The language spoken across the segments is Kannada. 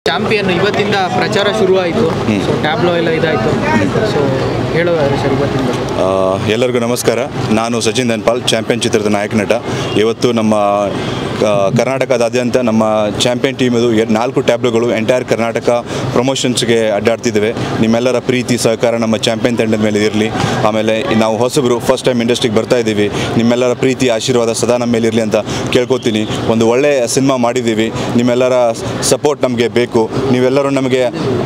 ಚಾಂಪಿಯನ್ ಇವತ್ತಿಂದ ಪ್ರಚಾರ ಶುರುವಾಯಿತು ಸೊ ಟ್ಯಾಬ್ಲೋ ಎಲ್ಲ ಇದಾಯಿತು ಸೊ ಹೇಳೋದಾದ್ರೆ ಸರ್ ಇವತ್ತಿನ ಬಗ್ಗೆ ಆ, ಎಲ್ಲರಿಗೂ ನಮಸ್ಕಾರ ನಾನು ಸಚಿನ್ ಧನ್ಪಾಲ್ ಚಾಂಪಿಯನ್ ಚಿತ್ರದ ನಾಯಕ ನಟ ಇವತ್ತು ನಮ್ಮ ಆ, ಕರ್ನಾಟಕದಾದ್ಯಂತ ನಮ್ಮ ಚಾಂಪಿಯನ್ ಟೀಮ್ ಇದು ಎರ್- ನಾಲ್ಕು ಟ್ಯಾಬ್ಲೋಗಳು ಎಂಟೈರ್ ಕರ್ನಾಟಕ ಪ್ರಮೋಷನ್ಸ್ಗೆ ಅಡ್ಡಾಡ್ತಿದ್ದೇವೆ ನಿಮ್ಮೆಲ್ಲರ ಪ್ರೀತಿ ಸಹಕಾರ ನಮ್ಮ ಚಾಂಪಿಯನ್ ತಂಡದ ಮೇಲೆ ಇರಲಿ ಆಮೇಲೆ ನಾವು ಹೊಸಬರು ಫಸ್ಟ್ ಟೈಮ್ ಇಂಡಸ್ಟ್ರಿಗೆ ಬರ್ತಾ ಇದ್ದೀವಿ ನಿಮ್ಮೆಲ್ಲರ ಪ್ರೀತಿ ಆಶೀರ್ವಾದ ಸದಾ ನಮ್ಮ ಮೇಲೆ ಇರಲಿ ಅಂತ ಕೇಳ್ಕೊತೀನಿ ಒಂದು ಒಳ್ಳೆಯ ಸಿನಿಮಾ ಮಾಡಿದ್ದೀವಿ ನಿಮ್ಮೆಲ್ಲರ ಸಪೋರ್ಟ್ ನಮಗೆ ಬೇಕು ನೀವೆಲ್ಲರೂ ನಮಗೆ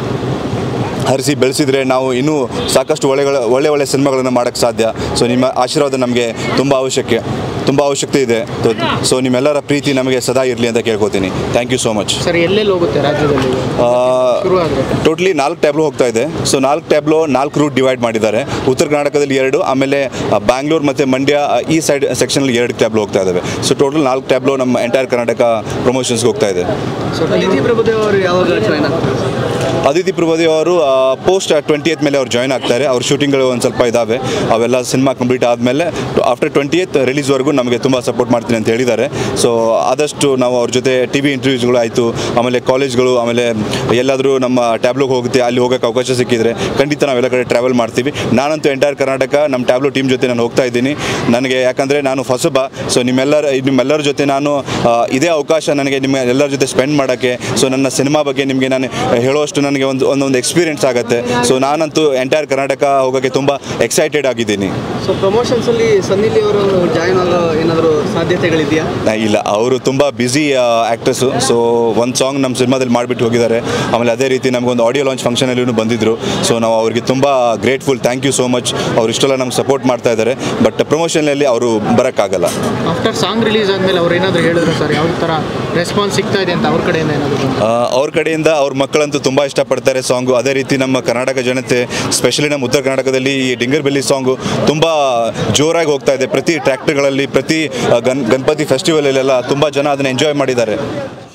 ಹರಿಸಿ ಬೆಳೆಸಿದರೆ ನಾವು ಇನ್ನೂ ಸಾಕಷ್ಟು ಒಳ್ಳೆಗಳ ಒಳ್ಳೆ ಒಳ್ಳೆ ಸಿನಿಮಾಗಳನ್ನು ಮಾಡೋಕ್ಕೆ ಸಾಧ್ಯ ಸೊ ನಿಮ್ಮ ಆಶೀರ್ವಾದ ನಮಗೆ ತುಂಬ ಅವಶ್ಯಕ ತುಂಬ ಅವಶ್ಯಕತೆ ಇದೆ ಸೊ ನಿಮ್ಮೆಲ್ಲರ ಪ್ರೀತಿ ನಮಗೆ ಸದಾ ಇರಲಿ ಅಂತ ಕೇಳ್ಕೊತೀನಿ thank you so much sir ಎಲ್ಲೆಲ್ಲಿ ಹೋಗುತ್ತೆ ರಾಜ್ಯದಲ್ಲಿ ಶುರು ಆದರೆ ಟೋಟ್ಲಿ ನಾಲ್ಕು ಟ್ಯಾಬ್ಲೋ ಹೋಗ್ತಾ ಇದೆ ಸೊ ನಾಲ್ಕು ಟ್ಯಾಬ್ಲೋ ನಾಲ್ಕು ರೂಟ್ ಡಿವೈಡ್ ಮಾಡಿದ್ದಾರೆ ಉತ್ತರ ಕರ್ನಾಟಕದಲ್ಲಿ ಎರಡು ಆಮೇಲೆ ಬ್ಯಾಂಗ್ಳೂರು ಮತ್ತು ಮಂಡ್ಯ ಆ, ಈ ಸೈಡ್ ಸೆಕ್ಷನಲ್ಲಿ ಎರಡು ಟ್ಯಾಬ್ಲೋ ಹೋಗ್ತಾ ಇದ್ದಾವೆ ಸೊ ಟೋಟಲ್ ನಾಲ್ಕು ಟ್ಯಾಬ್ಲೋ ನಮ್ಮ ಎಂಟೈರ್ ಕರ್ನಾಟಕ ಪ್ರಮೋಷನ್ಸ್ಗೆ ಹೋಗ್ತಾ ಇದೆ ಸೊ ಅದಿತಿ ಪ್ರಭುದೇವ್ ಅವರು ಯಾವಾಗ ಜಾಯ್ನ್ ಅದಿತಿ ಪ್ರಭುದೇವ್ ಅವರು ಪೋಸ್ಟ್ ಟ್ವೆಂಟಿ ಏತ್ ಮೇಲೆ ಅವ್ರು ಜಾಯ್ನ್ ಆಗ್ತಾರೆ ಅವ್ರ ಶೂಟಿಂಗ್ಗಳು ಒಂದು ಸ್ವಲ್ಪ ಇದ್ದಾವೆ ಅವೆಲ್ಲ ಸಿನಿಮಾ ಕಂಪ್ಲೀಟ್ ಆದಮೇಲೆ ಆಫ್ಟರ್ ಟ್ವೆಂಟಿ ಏತ್ ರಿಲೀಸ್ವರೆಗೂ ನಮಗೆ ತುಂಬ ಸಪೋರ್ಟ್ ಮಾಡ್ತೀನಿ ಅಂತ ಹೇಳಿದ್ದಾರೆ ಸೊ ಆದಷ್ಟು ನಾವು ಅವ್ರ ಜೊತೆ ಟಿ ವಿ ಇಂಟರ್ವ್ಯೂಸ್ಗಳು ಆಯಿತು ಆಮೇಲೆ ಕಾಲೇಜ್ಗಳು ಆಮೇಲೆ ಎಲ್ಲಾದರೂ ನಮ್ಮ ಟ್ಯಾಬ್ಲೋಗೆ ಹೋಗುತ್ತೆ ಅಲ್ಲಿ ಹೋಗೋಕ್ಕೆ ಅವಕಾಶ ಸಿಕ್ಕಿದ್ರೆ ಖಂಡಿತ ನಾವೆಲ್ಲ ಕಡೆ ಟ್ರಾವೆಲ್ ಮಾಡ್ತೀವಿ ನಾನಂತೂ ಎಂಟೈರ್ ಕರ್ನಾಟಕ ನಮ್ಮ ಟ್ಯಾಬ್ಲೋ ಟೀಮ್ ಜೊತೆ ನಾನು ಹೋಗ್ತಾ ಇದ್ದೀನಿ ನನಗೆ ಯಾಕಂದರೆ ನಾನು ಹೊಸಬ ಸೊ ನಿಮ್ಮೆಲ್ಲರ ನಿಮ್ಮೆಲ್ಲರ ಜೊತೆ ನಾನು ಆ, ಇದೇ ಅವಕಾಶ ನನಗೆ ನಿಮ್ಮ ಎಲ್ಲರ ಜೊತೆ ಸ್ಪೆಂಡ್ ಮಾಡೋಕ್ಕೆ ಸೊ ನನ್ನ ಸಿನಿಮಾ ಬಗ್ಗೆ ನಿಮಗೆ ನಾನು ಹೇಳೋಷ್ಟು ನನಗೆ ಒಂದು ಒಂದೊಂದು ಎಕ್ಸ್ಪೀರಿಯೆನ್ಸ್ ಆಗುತ್ತೆ ಸೊ ನಾನಂತೂ ಎಂಟೈರ್ ಕರ್ನಾಟಕ ಹೋಗೋಕ್ಕೆ ತುಂಬ ಎಕ್ಸೈಟೆಡ್ ಆಗಿದ್ದೀನಿ ಸೊ ಪ್ರಮೋಷನ್ಸ್ ಅಲ್ಲಿ ಸನ್ನಿ ಲಿಯೋರ್ ಅವರು ಜಾಯ್ನ್ ಆಗೋ ಏನಾದರೂ ಸಾಧ್ಯತೆಗಳಿದೆಯಾ ನಾ- ಇಲ್ಲ ಅವರು ತುಂಬ ಬ್ಯುಸಿ ಆ್ಯಕ್ಟರ್ಸು ಸೊ ಒಂದು ಸಾಂಗ್ ನಮ್ಮ ಸಿನಿಮಾದಲ್ಲಿ ಮಾಡಿಬಿಟ್ಟು ಹೋಗಿದ್ದಾರೆ ಆಮೇಲೆ ಅದೇ ರೀತಿ ನಮಗೊಂದು ಆಡಿಯೋ ಲಾಂಚ್ ಫಂಕ್ಷನಲ್ಲೂ ಬಂದಿದ್ದರು ಸೊ ನಾವು ಅವರಿಗೆ ತುಂಬ grateful thank you so much ಅವ್ರು ಇಷ್ಟೆಲ್ಲ ನಮ್ಗೆ ಸಪೋರ್ಟ್ ಮಾಡ್ತಾ ಇದ್ದಾರೆ ಬಟ್ ಪ್ರಮೋಷನಲ್ಲಿ ಅವರು ಬರೋಕ್ಕಾಗಲ್ಲ ಆಫ್ಟರ್ ಸಾಂಗ್ ರಿಲೀಸ್ ಆದಮೇಲೆ ಅವ್ರು ಏನಾದರೂ ಹೇಳಿದ್ರು ಸರ್ ಯಾವ ಥರ ರೆಸ್ಪಾನ್ಸ್ ಸಿಗ್ತಾ ಇದೆ ಅಂತ ಅವ್ರ ಕಡೆಯಿಂದ ಏನಾದರೂ ಬಂತು ಆ, ಅವ್ರ ಕಡೆಯಿಂದ ಅವ್ರ ಮಕ್ಕಳಂತೂ ತುಂಬ ಇಷ್ಟಪಡ್ತಾರೆ ಸಾಂಗು ಅದೇ ರೀತಿ ನಮ್ಮ ಕರ್ನಾಟಕ ಜನತೆ ಸ್ಪೆಷಲಿ ನಮ್ಮ ಉತ್ತರ ಕರ್ನಾಟಕದಲ್ಲಿ ಈ ಡಿಂಗರ್ ಬೆಲ್ಲಿ ಸಾಂಗು ತುಂಬ ಜೋರಾಗಿ ಹೋಗ್ತಾ ಇದೆ ಪ್ರತಿ ಟ್ರ್ಯಾಕ್ಟರ್ಗಳಲ್ಲಿ ಪ್ರತಿ ಆ, ಗನ್ ಗಣಪತಿ ಫೆಸ್ಟಿವಲಲ್ಲೆಲ್ಲ ತುಂಬ ಜನ ಅದನ್ನು ಎಂಜಾಯ್ ಮಾಡಿದ್ದಾರೆ